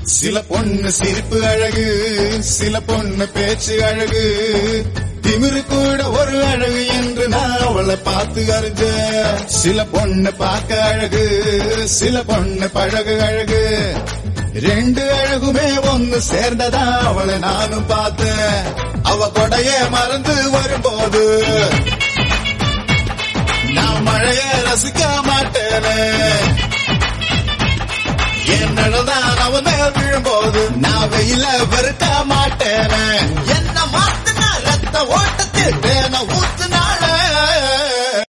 சில பொண்ணு சிரிப்பு அழகு சில பொண்ணு பேச்சு அழகு திமிரு கூட ஒரு அழகு என்று நான் அவளை பார்த்து அறிஞ்ச சில பொண்ணு பார்க்க அழகு சில பொண்ணு பழகு அழகு ரெண்டு அழகுமே ஒன்னு சேர்ந்ததா அவளை நானும் பார்த்தேன் அவ கொடைய மறந்து வரும்போது நான் மழைய ரசிக்க மாட்டேனே என் நிழல்தான் அவன் மேல் விழும்போது நான் வெயில வெறுக்க மாட்டேனே என்ன மாத்துன ரத்த ஓட்டத்தில் தேன ஊத்துன